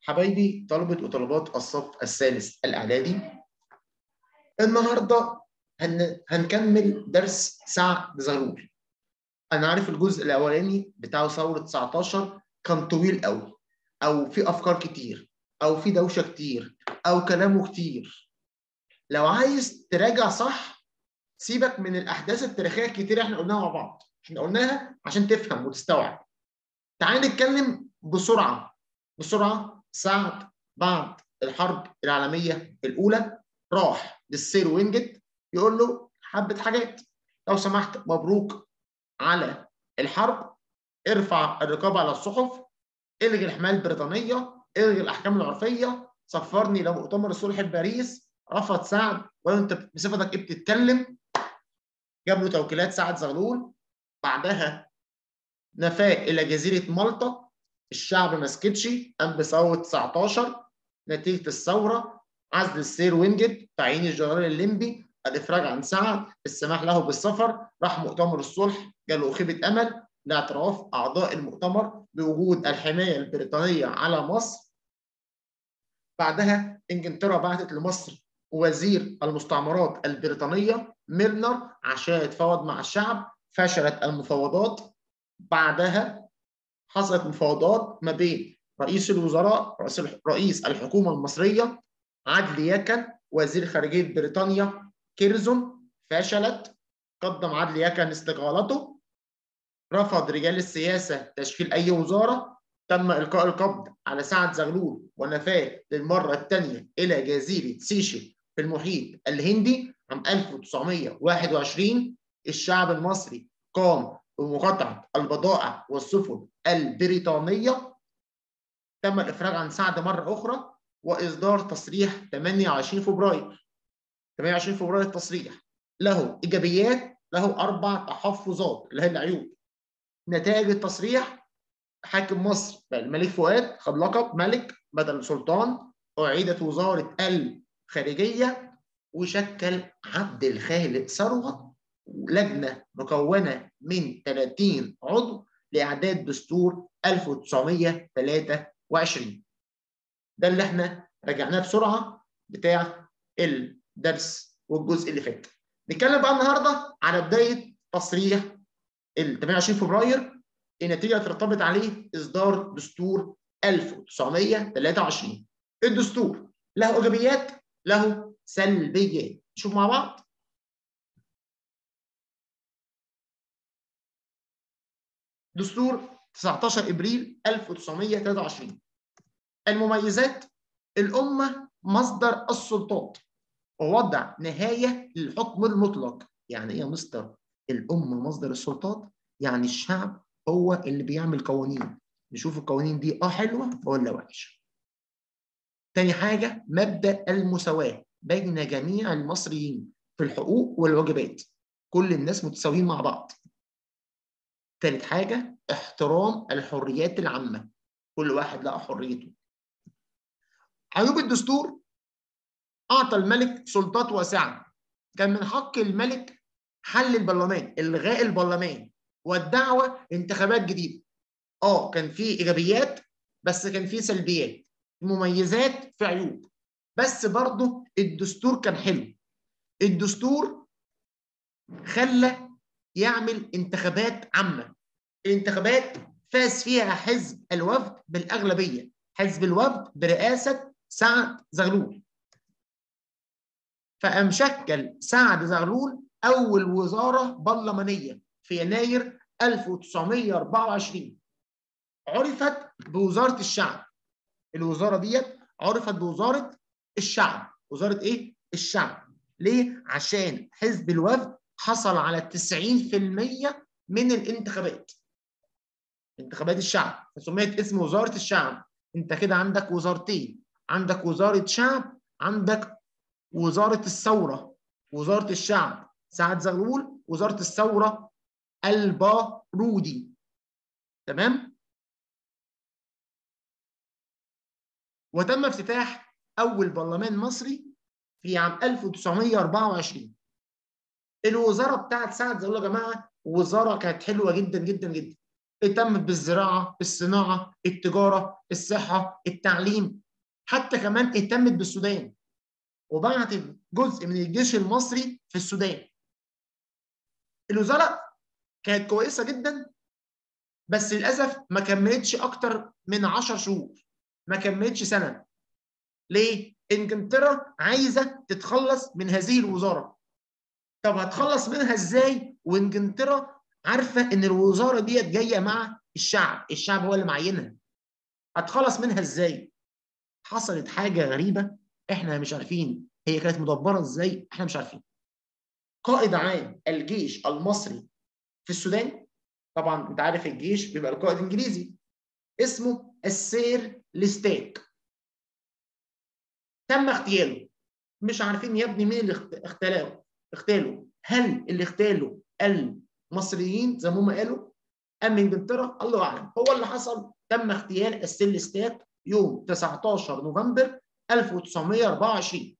حبايبي طلبة وطلبات الصف الثالث الإعدادي النهاردة هن... هنكمل درس سعد زغلول أنا عارف الجزء الأولاني بتاع ثورة 19 كان طويل قوي أو في أفكار كتير أو في دوشة كتير أو كلامه كتير لو عايز تراجع صح سيبك من الأحداث التاريخية الكتير احنا قلناها مع بعض احنا قلناها عشان تفهم وتستوعب تعال نتكلم بسرعة بسرعة سعد بعد الحرب العالمية الأولى راح للسير وينجت يقول له حبة حاجات لو سمحت مبروك على الحرب ارفع الرقابة على الصحف الغي الحماية البريطانية الغي الأحكام العرفية سفرني لمؤتمر الصلح بباريس رفض سعد ولا انت بصفتك ايه بتتكلم جاب له توكيلات سعد زغلول بعدها نفاه الى جزيره مالطا الشعب ما سكتش قام بثوره 19 نتيجه الثوره عزل السير وينجت تعيين الجنرال الليمبي الافراج عن سعد السماح له بالسفر راح مؤتمر الصلح جاله خيبه امل لاعتراف اعضاء المؤتمر بوجود الحمايه البريطانيه على مصر بعدها انجلترا بعثت لمصر وزير المستعمرات البريطانيه ميرنر عشان يتفاوض مع الشعب فشلت المفاوضات بعدها حصلت مفاوضات ما بين رئيس الوزراء رئيس الحكومه المصريه عدلي يكن وزير خارجيه بريطانيا كيرزون فشلت قدم عدلي يكن استقالته رفض رجال السياسه تشكيل اي وزاره تم القاء القبض على سعد زغلول ونفاه للمره الثانيه الى جزيره سيشل في المحيط الهندي عام 1921 الشعب المصري قام بمقاطعه البضائع والسفن البريطانيه تم الافراج عن سعد مره اخرى واصدار تصريح 28 فبراير 28 فبراير التصريح له ايجابيات له اربع تحفظات اللي هي العيوب نتائج التصريح حاكم مصر الملك فؤاد خد لقب ملك بدل سلطان اعيدت وزاره الخارجيه وشكل عبد الخالق ثروت لجنه مكونه من 30 عضو لاعداد دستور 1923 ده اللي احنا رجعناه بسرعه بتاع الدرس والجزء اللي فات نتكلم بقى النهارده على بدايه تصريح ال 28 فبراير النتيجه اللي ترتبط عليه اصدار دستور 1923 الدستور له ايجابيات له سلبيات نشوف مع بعض دستور 19 ابريل 1923 المميزات الامه مصدر السلطات ووضع نهايه للحكم المطلق يعني ايه يا مستر الامه مصدر السلطات يعني الشعب هو اللي بيعمل قوانين نشوف القوانين دي اه حلوه ولا وحشه تاني حاجه مبدا المساواه بين جميع المصريين في الحقوق والواجبات كل الناس متساويين مع بعض تالت حاجه احترام الحريات العامه كل واحد له حريته عيوب الدستور اعطى الملك سلطات واسعه كان من حق الملك حل البرلمان الغاء البرلمان والدعوه انتخابات جديده اه كان في ايجابيات بس كان في سلبيات مميزات في عيوب بس برضه الدستور كان حلو الدستور خلى يعمل انتخابات عامه الانتخابات فاز فيها حزب الوفد بالاغلبيه حزب الوفد برئاسه سعد زغلول فقام شكل سعد زغلول اول وزاره برلمانيه في يناير 1924 عرفت بوزاره الشعب الوزاره ديت عرفت بوزاره الشعب وزاره ايه الشعب ليه عشان حزب الوفد حصل على 90% من الانتخابات انتخابات الشعب فسميت اسم وزاره الشعب انت كده عندك وزارتين عندك وزاره شعب عندك وزاره الثوره وزاره الشعب سعد زغلول وزاره الثوره البارودي تمام وتم افتتاح اول برلمان مصري في عام 1924 الوزاره بتاعت سعد زغلول يا جماعه وزاره كانت حلوه جدا جدا جدا اهتمت بالزراعه الصناعه التجاره الصحه التعليم حتى كمان اهتمت بالسودان وبعتت جزء من الجيش المصري في السودان الوزاره كانت كويسه جدا بس للاسف ما كملتش اكتر من 10 شهور ما كملتش سنه ليه انجلترا عايزه تتخلص من هذه الوزاره طب هتخلص منها ازاي وانجلترا عارفه ان الوزاره ديت جايه مع الشعب الشعب هو اللي معينها هتخلص منها ازاي حصلت حاجه غريبه احنا مش عارفين هي كانت مدبره ازاي احنا مش عارفين قائد عام الجيش المصري في السودان طبعا انت عارف الجيش بيبقى القائد انجليزي اسمه السير ليستاك تم اغتياله مش عارفين يا ابني مين اللي اغتاله اغتاله هل اللي اغتاله المصريين زي ما هم قالوا ام انجلترا الله اعلم هو اللي حصل تم اغتيال السير ليستاك يوم 19 نوفمبر 1924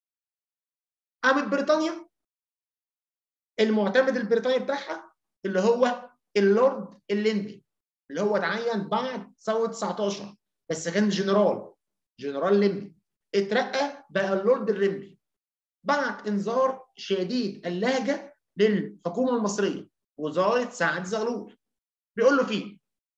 قامت بريطانيا المعتمد البريطاني بتاعها اللي هو اللورد الليندي اللي هو اتعين بعد ثوره 19 بس كان جنرال جنرال ليندي اترقى بقى اللورد الليندي بعت انذار شديد اللهجه للحكومه المصريه وزاره سعد زغلول بيقول له فيه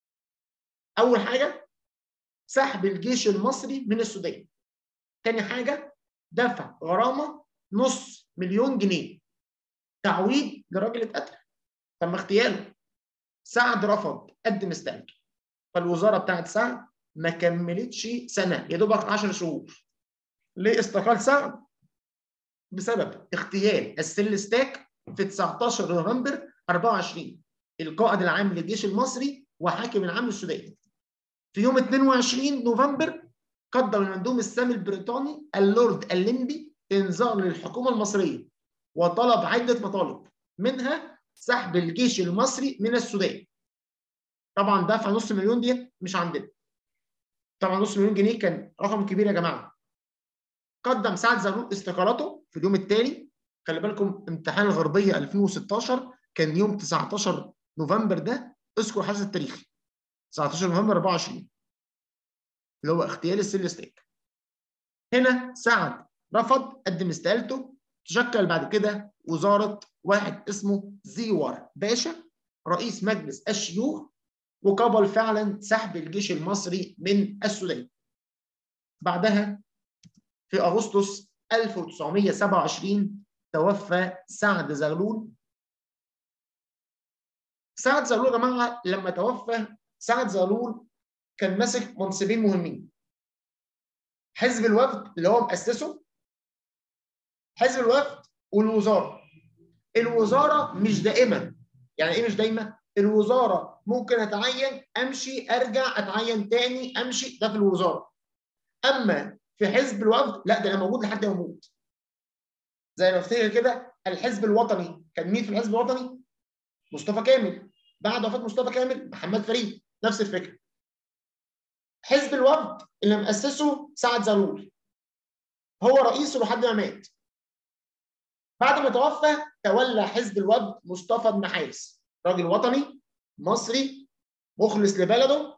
اول حاجه سحب الجيش المصري من السودان تاني حاجه دفع غرامه نص مليون جنيه تعويض لراجل اتقتل تم اغتياله سعد رفض قدم استقالته فالوزاره بتاعت سعد ما كملتش سنه يا دوبك 10 شهور ليه استقال سعد؟ بسبب اغتيال السلستاك في 19 نوفمبر 24 القائد العام للجيش المصري وحاكم العام للسودان في يوم 22 نوفمبر قدم المندوب السامي البريطاني اللورد الليندي انذار للحكومه المصريه وطلب عده مطالب منها سحب الجيش المصري من السودان طبعا دفع نص مليون دي مش عندنا طبعا نص مليون جنيه كان رقم كبير يا جماعه قدم سعد زغلول استقالته في اليوم التالي خلي بالكم امتحان الغربيه 2016 كان يوم 19 نوفمبر ده اذكر حدث التاريخي 19 نوفمبر 24 اللي هو اغتيال السيلستيك هنا سعد رفض قدم استقالته تشكل بعد كده وزاره واحد اسمه زيور باشا رئيس مجلس الشيوخ وقبل فعلا سحب الجيش المصري من السودان بعدها في اغسطس 1927 توفى سعد زغلول سعد زغلول يا جماعه لما توفى سعد زغلول كان ماسك منصبين مهمين حزب الوفد اللي هو مؤسسه حزب الوفد والوزاره الوزاره مش دائما يعني ايه مش دايما الوزاره ممكن اتعين امشي ارجع اتعين تاني امشي ده في الوزاره اما في حزب الوفد لا ده انا موجود لحد ما اموت زي ما افتكر كده الحزب الوطني كان مين في الحزب الوطني مصطفى كامل بعد وفاه مصطفى كامل محمد فريد نفس الفكره حزب الوفد اللي مؤسسه سعد زغلول هو رئيسه لحد ما مات بعد ما توفى تولى حزب الوفد مصطفى النحاس راجل وطني مصري مخلص لبلده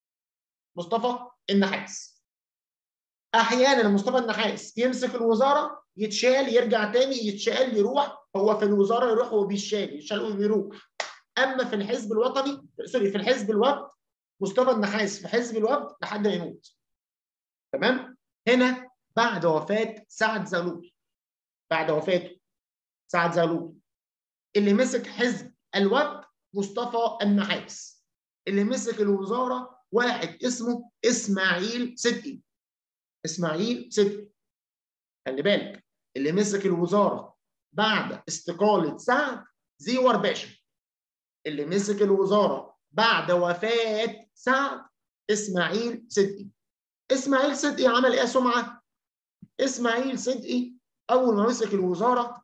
مصطفى النحاس احيانا مصطفى النحاس يمسك الوزاره يتشال يرجع تاني يتشال يروح هو في الوزاره يروح وهو بيشال يتشال وبيروح اما في الحزب الوطني سوري في الحزب الوفد مصطفى النحاس في حزب الوفد لحد ما يموت تمام هنا بعد وفاه سعد زغلول بعد وفاته سعد زغلول اللي مسك حزب الوفد مصطفى النحاس اللي مسك الوزاره واحد اسمه اسماعيل صدقي اسماعيل صدقي خلي بالك اللي مسك الوزاره بعد استقاله سعد زيور باشا اللي مسك الوزاره بعد وفاه سعد اسماعيل صدقي اسماعيل صدقي عمل ايه سمعه اسماعيل صدقي اول ما مسك الوزاره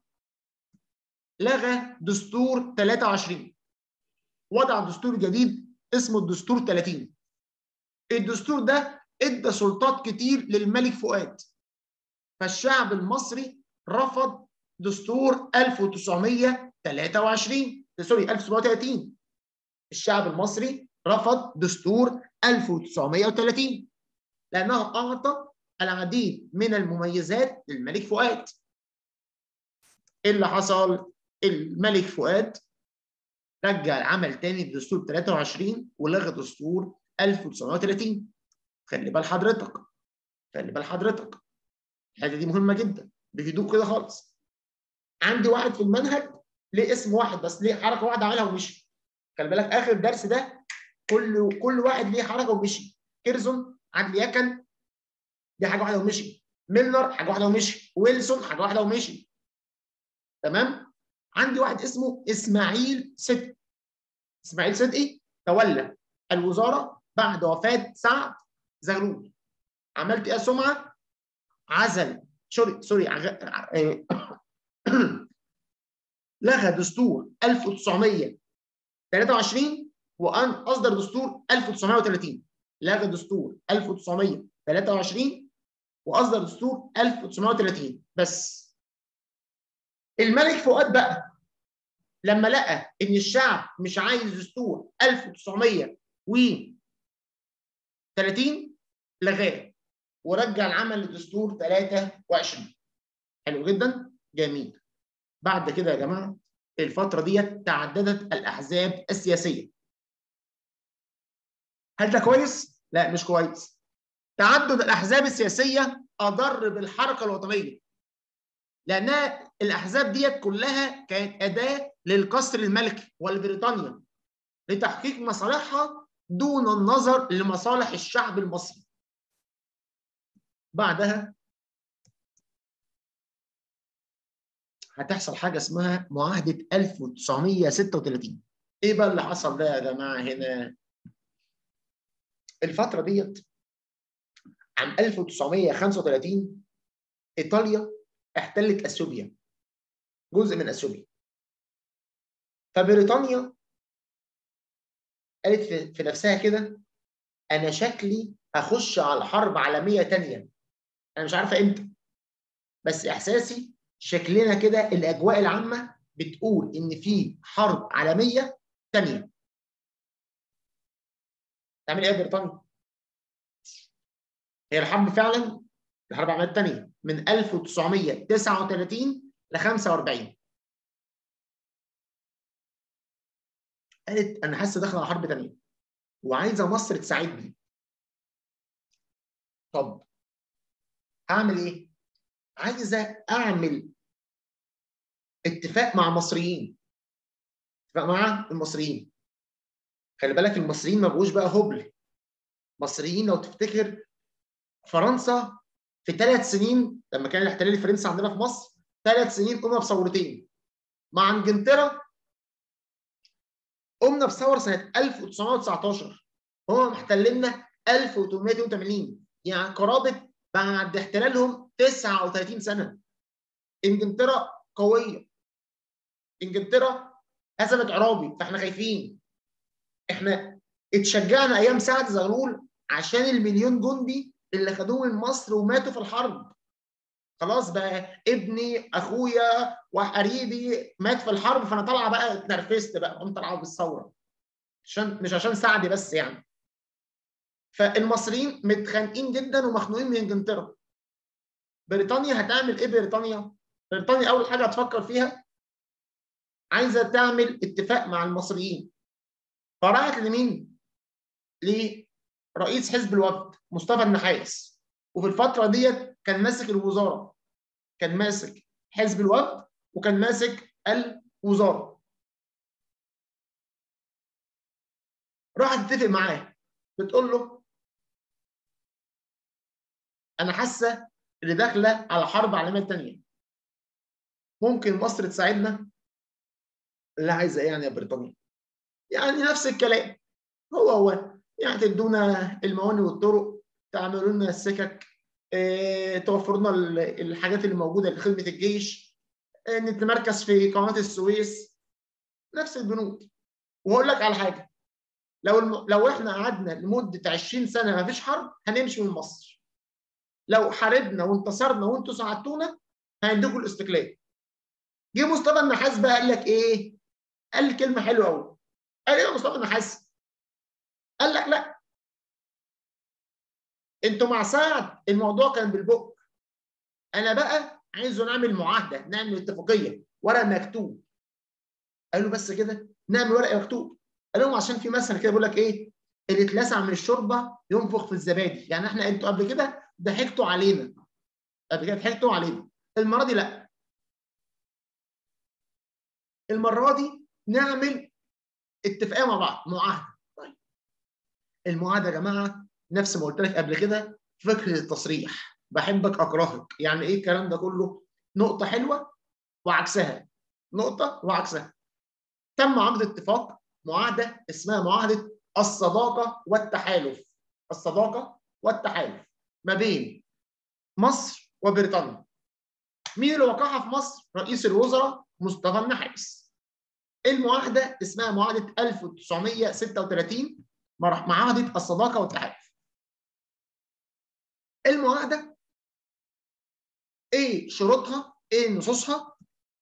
لغى دستور 23 وضع دستور جديد اسمه الدستور 30 الدستور ده ادى سلطات كتير للملك فؤاد فالشعب المصري رفض دستور 1923 سوري 1930 الشعب المصري رفض دستور 1930 لانه اعطى العديد من المميزات للملك فؤاد ايه اللي حصل الملك فؤاد رجع العمل تاني بدستور 23 ولغى دستور 1930 خلي بال حضرتك خلي بال حضرتك الحته دي مهمه جدا بهدوء كده خالص عندي واحد في المنهج ليه اسم واحد بس ليه حركه واحده عملها ومشي خلي بالك اخر الدرس ده كل كل واحد ليه حركه ومشي كيرزون عدلي يكن دي حاجه واحده ومشي ميلنر حاجه واحده ومشي ويلسون حاجه واحده ومشي تمام عندي واحد اسمه اسماعيل صدقي اسماعيل صدقي تولى الوزاره بعد وفاه سعد زغلول عملت ايه سمعه عزل سوري سوري لغى دستور 1923 وان اصدر دستور 1930 لغى دستور 1923 واصدر دستور 1930 بس الملك فؤاد بقى لما لقى ان الشعب مش عايز دستور 1930 لغاه ورجع العمل لدستور 23 حلو جدا جميل بعد كده يا جماعه الفتره ديت تعددت الاحزاب السياسيه هل ده كويس؟ لا مش كويس تعدد الاحزاب السياسيه اضر بالحركه الوطنيه لانها الاحزاب ديت كلها كانت اداه للقصر الملكي ولبريطانيا لتحقيق مصالحها دون النظر لمصالح الشعب المصري بعدها هتحصل حاجه اسمها معاهده 1936 ايه بقى اللي حصل ده يا جماعه هنا الفتره ديت عام 1935 ايطاليا احتلت اثيوبيا جزء من اثيوبيا فبريطانيا قالت في نفسها كده انا شكلي هخش على حرب عالميه ثانيه انا مش عارفه امتى بس احساسي شكلنا كده الاجواء العامه بتقول ان في حرب عالميه ثانيه تعمل ايه يا بريطانيا هي الحرب فعلا الحرب العالميه الثانيه من 1939 ل 45 قالت انا حاسه داخله على حرب ثانيه وعايزه مصر تساعدني طب هعمل ايه؟ عايزه اعمل اتفاق مع مصريين اتفاق مع المصريين خلي بالك المصريين ما بقوش بقى هبل مصريين لو تفتكر فرنسا في ثلاث سنين لما كان الاحتلال الفرنسي عندنا في مصر ثلاث سنين قمنا بثورتين مع انجلترا قمنا بثوره سنه 1919 هم محتليننا 1882 يعني قرابه بعد احتلالهم 39 سنه انجلترا قويه انجلترا هزمت عرابي فاحنا خايفين احنا اتشجعنا ايام سعد زغلول عشان المليون جندي اللي خدوه من مصر وماتوا في الحرب خلاص بقى ابني اخويا وقريبي مات في الحرب فانا طالعه بقى اتنرفزت بقى قمت طالعه بالثوره عشان مش عشان سعدي بس يعني فالمصريين متخانقين جدا ومخنوقين من انجلترا بريطانيا هتعمل ايه بريطانيا بريطانيا اول حاجه هتفكر فيها عايزه تعمل اتفاق مع المصريين فراحت لمين لرئيس حزب الوفد مصطفى النحاس وفي الفتره ديت كان ماسك الوزاره كان ماسك حزب الوفد وكان ماسك الوزاره راحت تتفق معاه بتقول له انا حاسه اللي داخله على حرب عالميه ثانيه ممكن مصر تساعدنا لا عايزه ايه يعني يا بريطانيا يعني نفس الكلام هو هو يعني تدونا الموانئ والطرق تعملوا لنا السكك اه، توفروا لنا الحاجات اللي موجوده لخدمه الجيش اه، نتمركز في قناه السويس نفس البنود وهقول لك على حاجه لو الم... لو احنا قعدنا لمده 20 سنه ما فيش حرب هنمشي من مصر لو حاربنا وانتصرنا وانتوا ساعدتونا هنديكم الاستقلال جه مصطفى النحاس بقى قال لك ايه قال كلمه حلوه قوي قال ايه يا مصطفى النحاس؟ قال لك لا انتوا مع سعد الموضوع كان بالبق انا بقى عايزه نعمل معاهده نعمل اتفاقيه ورق مكتوب قالوا بس كده نعمل ورق مكتوب قال لهم عشان في مثل كده بيقول لك ايه اللي اتلسع من الشوربه ينفخ في الزبادي يعني احنا انتوا قبل كده ضحكتوا علينا قبل كده ضحكتوا علينا المره دي لا المره دي نعمل اتفاقيه مع بعض معاهده طيب المعاهده يا جماعه نفس ما قلت لك قبل كده فكره التصريح بحبك اكرهك يعني ايه الكلام ده كله نقطه حلوه وعكسها نقطه وعكسها تم عقد اتفاق معاهده اسمها معاهده الصداقه والتحالف الصداقه والتحالف ما بين مصر وبريطانيا مين اللي وقعها في مصر رئيس الوزراء مصطفى النحاس المعاهده اسمها معاهده 1936 معاهده الصداقه والتحالف المعاهده ايه شروطها ايه نصوصها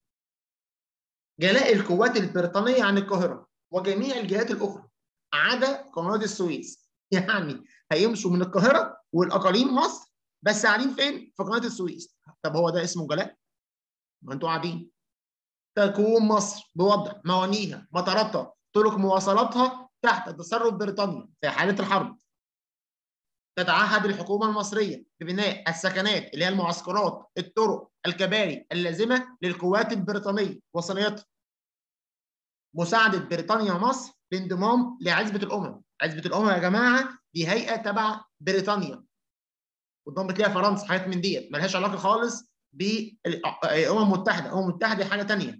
جلاء القوات البريطانيه عن القاهره وجميع الجهات الاخرى عدا قناه السويس يعني هيمشوا من القاهره والاقاليم مصر بس قاعدين فين في قناه السويس طب هو ده اسمه جلاء ما انتوا قاعدين تكون مصر بوضع موانيها مطاراتها طرق مواصلاتها تحت تصرف بريطانيا في حاله الحرب تتعهد الحكومه المصريه ببناء السكنات اللي هي المعسكرات الطرق الكباري اللازمه للقوات البريطانيه وصنايعها مساعده بريطانيا مصر لانضمام لعزبه الامم عزبه الامم يا جماعه دي هيئه تبع بريطانيا وانضمت ليها فرنسا حاجات من ديت ملهاش علاقه خالص بالامم المتحده الامم المتحده حاجه ثانيه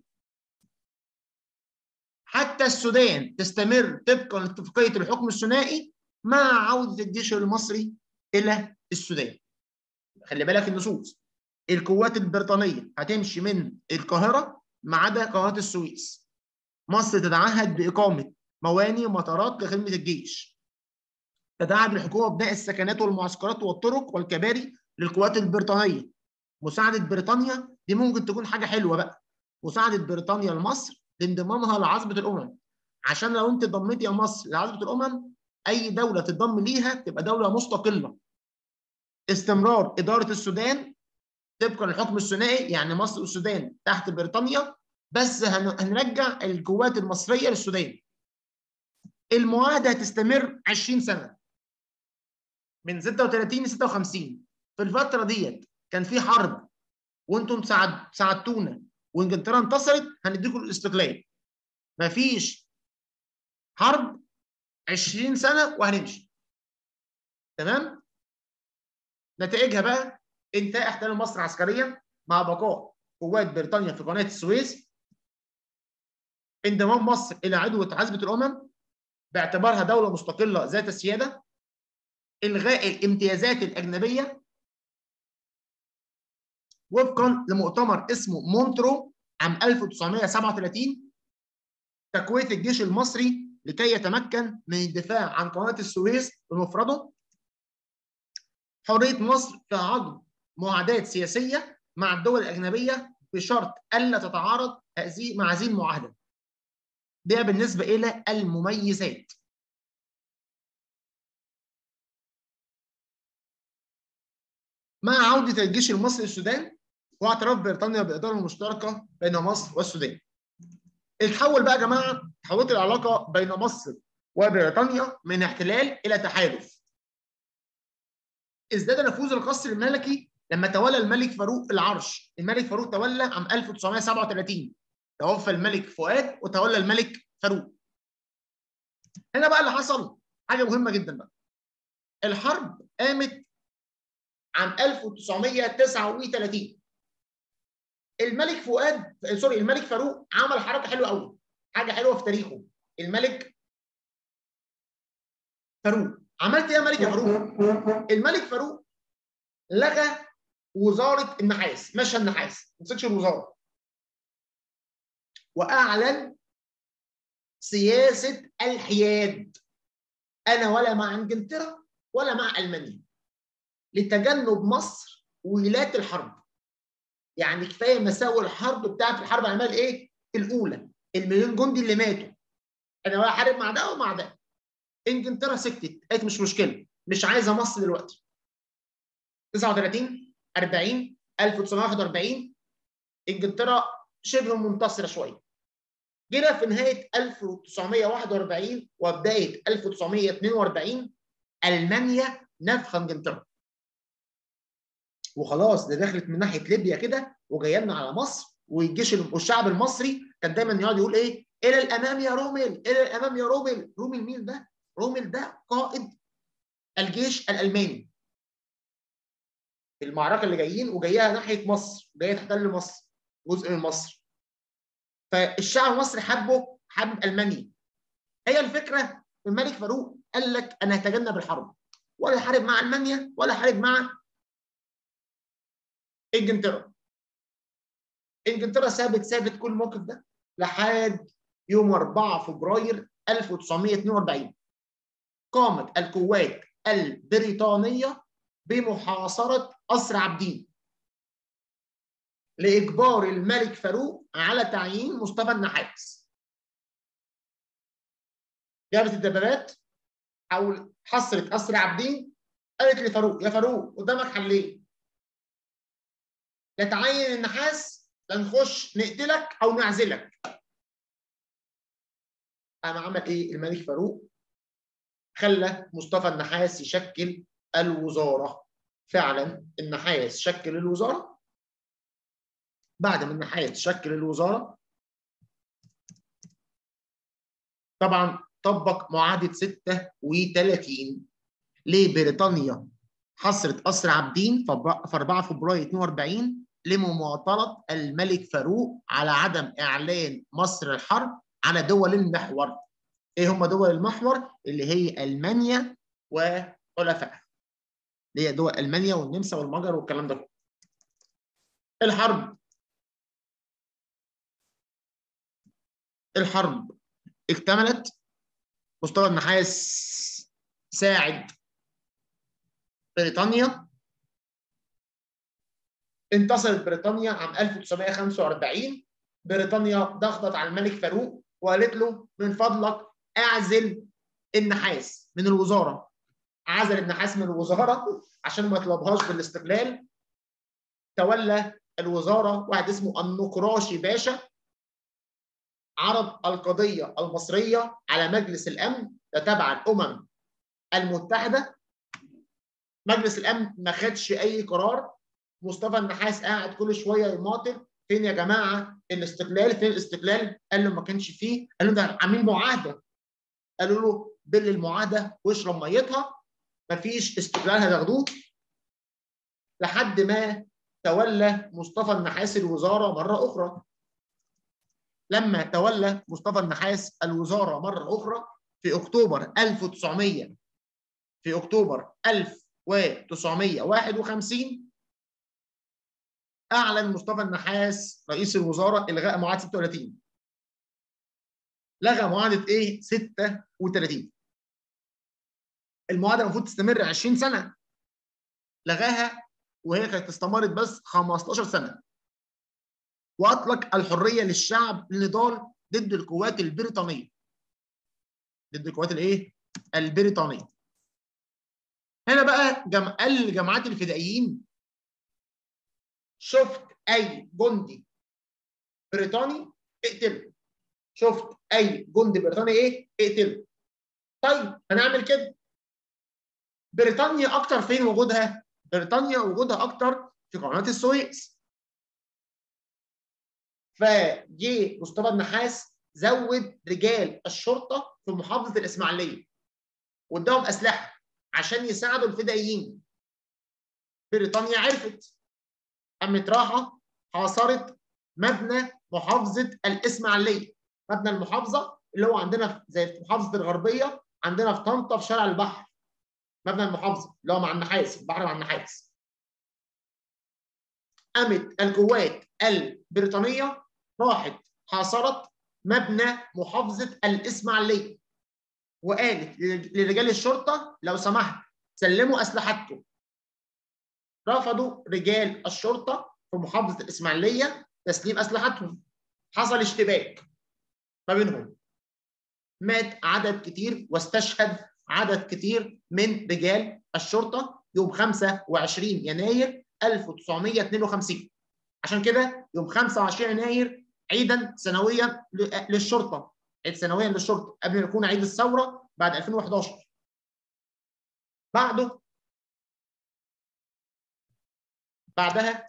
حتى السودان تستمر طبقا لاتفاقيه الحكم الثنائي مع عوده الجيش المصري الى السودان خلي بالك النصوص القوات البريطانيه هتمشي من القاهره ما عدا قناه السويس مصر تتعهد باقامه مواني ومطارات لخدمه الجيش تتعهد الحكومه ببناء السكنات والمعسكرات والطرق والكباري للقوات البريطانيه مساعده بريطانيا دي ممكن تكون حاجه حلوه بقى مساعده بريطانيا لمصر لانضمامها لعصبه الامم عشان لو انت ضميت يا مصر لعصبه الامم اي دوله تنضم ليها تبقى دوله مستقله استمرار اداره السودان طبقا للحكم الثنائي يعني مصر والسودان تحت بريطانيا بس هنرجع القوات المصريه للسودان المعاهده هتستمر 20 سنه من 36 ل 56 في الفتره ديت كان في حرب وانتم ساعد ساعدتونا وانجلترا انتصرت هنديكم الاستقلال مفيش حرب 20 سنه وهنمشي تمام نتائجها بقى انتهاء احتلال مصر عسكريا مع بقاء قوات بريطانيا في قناه السويس انضمام مصر الى عدوه عزبه الامم باعتبارها دوله مستقله ذات السياده الغاء الامتيازات الاجنبيه وفقا لمؤتمر اسمه مونترو عام 1937 تقويه الجيش المصري لكي يتمكن من الدفاع عن قناه السويس بمفرده حريه مصر في عقد معاهدات سياسيه مع الدول الاجنبيه بشرط الا تتعارض هذه مع هذه المعاهده ده بالنسبه الى المميزات مع عودة الجيش المصري للسودان واعتراف بريطانيا بالإدارة المشتركة بين مصر والسودان. اتحول بقى يا جماعة تحولت العلاقة بين مصر وبريطانيا من احتلال إلى تحالف. ازداد نفوذ القصر الملكي لما تولى الملك فاروق العرش، الملك فاروق تولى عام 1937 توفى الملك فؤاد وتولى الملك فاروق. هنا بقى اللي حصل حاجة مهمة جدا بقى. الحرب قامت عام 1939 الملك فؤاد سوري الملك فاروق عمل حركه حلوه قوي حاجه حلوه في تاريخه الملك فاروق عملت ايه يا ملك يا فاروق الملك فاروق لغى وزاره النحاس مشى النحاس ما مسكش الوزاره واعلن سياسه الحياد انا ولا مع انجلترا ولا مع المانيا لتجنب مصر ولايه الحرب يعني كفايه مساوئ الحرب بتاعت الحرب العالميه الايه؟ الاولى المليون جندي اللي ماتوا انا بقى احارب مع ده ومع ده انجلترا سكتت قالت مش مشكله مش عايزه مصر دلوقتي 39 40 1941 انجلترا شبه منتصره شويه جينا في نهايه 1941 وبدايه 1942 المانيا نفخه انجلترا وخلاص ده دخلت من ناحيه ليبيا كده وجايه لنا على مصر والجيش والشعب المصري كان دايما يقعد يقول ايه الى الامام يا رومل الى الامام يا رومل رومل مين ده رومل ده قائد الجيش الالماني المعركه اللي جايين وجايها ناحيه مصر جايه تحتل مصر جزء من مصر فالشعب المصري حبه حب المانيا هي الفكره الملك فاروق قال لك انا هتجنب الحرب ولا حارب مع المانيا ولا حارب مع انجلترا انجلترا سابت سابت كل الموقف ده لحد يوم 4 فبراير 1942 قامت القوات البريطانيه بمحاصره قصر عابدين لاجبار الملك فاروق على تعيين مصطفى النحاس جابت الدبابات او حصرت قصر عابدين قالت لفاروق يا فاروق قدامك حلين لا تعين النحاس لا نخش نقتلك او نعزلك قام عمل ايه الملك فاروق خلى مصطفى النحاس يشكل الوزاره فعلا النحاس شكل الوزاره بعد ما النحاس شكل الوزاره طبعا طبق معاهده 36 لبريطانيا حصرت قصر عابدين في 4 فبراير 42 لمماطله الملك فاروق على عدم اعلان مصر الحرب على دول المحور. ايه هم دول المحور؟ اللي هي المانيا وحلفائها. اللي هي دول المانيا والنمسا والمجر والكلام ده. الحرب الحرب اكتملت مصطفى النحاس ساعد بريطانيا انتصرت بريطانيا عام 1945 بريطانيا ضغطت على الملك فاروق وقالت له من فضلك اعزل النحاس من الوزاره عزل النحاس من الوزاره عشان ما يطلبهاش بالاستقلال تولى الوزاره واحد اسمه النقراشي باشا عرض القضيه المصريه على مجلس الامن ده تبع الامم المتحده مجلس الامن ما خدش اي قرار مصطفى النحاس قاعد كل شويه يماطل فين يا جماعه الاستقلال فين الاستقلال قال له ما كانش فيه قال له ده عاملين معاهده قالوا له بل المعاهده واشرب ميتها مفيش استقلال هتاخدوه لحد ما تولى مصطفى النحاس الوزاره مره اخرى لما تولى مصطفى النحاس الوزاره مره اخرى في اكتوبر 1900 في اكتوبر 1951 اعلن مصطفى النحاس رئيس الوزراء الغاء معاهده 36 لغى معاهده ايه 36 المعاهده المفروض تستمر 20 سنه لغاها وهي كانت استمرت بس 15 سنه واطلق الحريه للشعب للنضال ضد القوات البريطانيه ضد القوات الايه البريطانيه هنا بقى جم... قال لجماعات الفدائيين شفت اي جندي بريطاني اقتله شفت اي جندي بريطاني ايه اقتله طيب هنعمل كده بريطانيا اكتر فين وجودها بريطانيا وجودها اكتر في قناه السويس فجه مصطفى النحاس زود رجال الشرطه في محافظه الاسماعيليه واداهم اسلحه عشان يساعدوا الفدائيين بريطانيا عرفت قامت راحه حاصرت مبنى محافظه الاسماعيليه مبنى المحافظه اللي هو عندنا زي في محافظه الغربيه عندنا في طنطا في شارع البحر مبنى المحافظه اللي هو مع النحاس البحر مع النحاس قامت القوات البريطانيه راحت حاصرت مبنى محافظه الاسماعيليه وقالت لرجال الشرطه لو سمحت سلموا اسلحتكم رفضوا رجال الشرطه في محافظه الاسماعيليه تسليم اسلحتهم حصل اشتباك ما بينهم مات عدد كتير واستشهد عدد كتير من رجال الشرطه يوم 25 يناير 1952 عشان كده يوم 25 يناير عيدا سنويا للشرطه عيد سنويا للشرطه قبل ما يكون عيد الثوره بعد 2011 بعده بعدها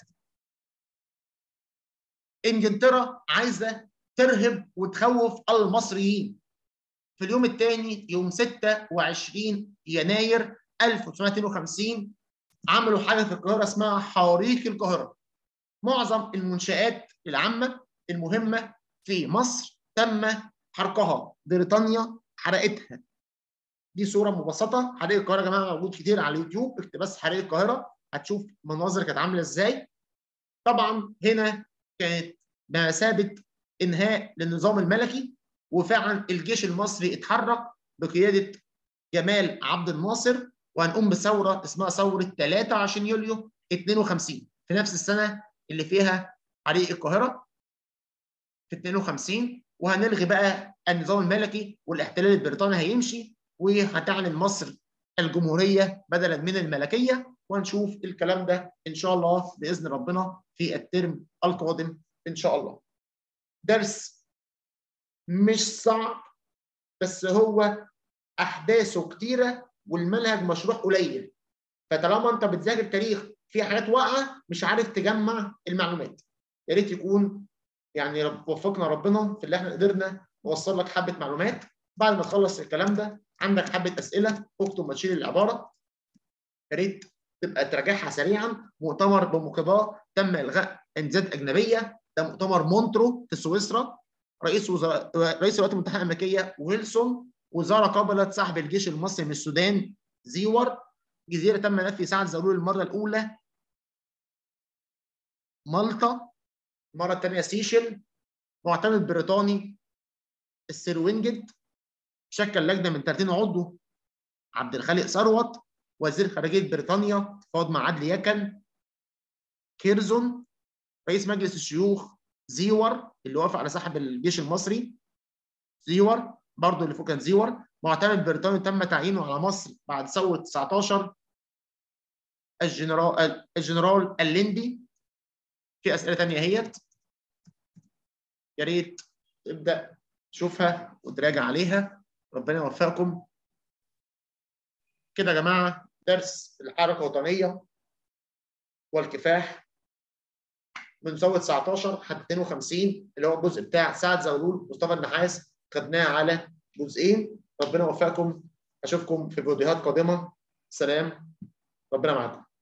انجلترا عايزه ترهب وتخوف المصريين في اليوم الثاني يوم 26 يناير 1952 عملوا حاجه في القاهره اسمها حريق القاهره معظم المنشآت العامه المهمه في مصر تم حرقها بريطانيا حرقتها دي صوره مبسطه حريق القاهره يا جماعه موجود كتير على اليوتيوب اكتب بس حريق القاهره هتشوف مناظر كانت عامله ازاي طبعا هنا كانت بمثابه انهاء للنظام الملكي وفعلا الجيش المصري اتحرك بقياده جمال عبد الناصر وهنقوم بثوره اسمها ثوره 23 يوليو 52 في نفس السنه اللي فيها حريق القاهره في 52 وهنلغي بقى النظام الملكي والاحتلال البريطاني هيمشي وهتعلن مصر الجمهوريه بدلا من الملكيه وهنشوف الكلام ده ان شاء الله باذن ربنا في الترم القادم ان شاء الله. درس مش صعب بس هو احداثه كتيره والمنهج مشروح قليل فطالما انت بتذاكر تاريخ في حاجات واقعه مش عارف تجمع المعلومات يا ريت يكون يعني رب وفقنا ربنا في اللي احنا قدرنا نوصل لك حبه معلومات بعد ما تخلص الكلام ده عندك حبه اسئله اكتب ما تشيل العباره يا ريت تبقى تراجعها سريعا مؤتمر بمقتضاه تم الغاء امتداد اجنبيه ده مؤتمر مونترو في سويسرا رئيس وزراء رئيس الولايات المتحده الامريكيه ويلسون وزاره قبلت سحب الجيش المصري من السودان زيور جزيره تم نفي سعد زغلول المره الاولى مالطا المره الثانيه سيشل معتمد بريطاني السروينجد شكل لجنه من 30 عضو عبد الخالق ثروت وزير خارجيه بريطانيا تفاوض مع عدلي يكن كيرزون رئيس مجلس الشيوخ زيور اللي وافق على سحب الجيش المصري زيور برضه اللي فوق كان زيور معتمد بريطاني تم تعيينه على مصر بعد ثوره 19 الجنرال الجنرال الليندي في اسئله ثانيه اهيت يا ريت تبدا تشوفها وتراجع عليها ربنا يوفقكم كده يا جماعه درس الحركه الوطنيه والكفاح من ثوره 19 لحد 52 اللي هو الجزء بتاع سعد زغلول مصطفى النحاس خدناه على جزئين ربنا يوفقكم اشوفكم في فيديوهات قادمه سلام ربنا معاكم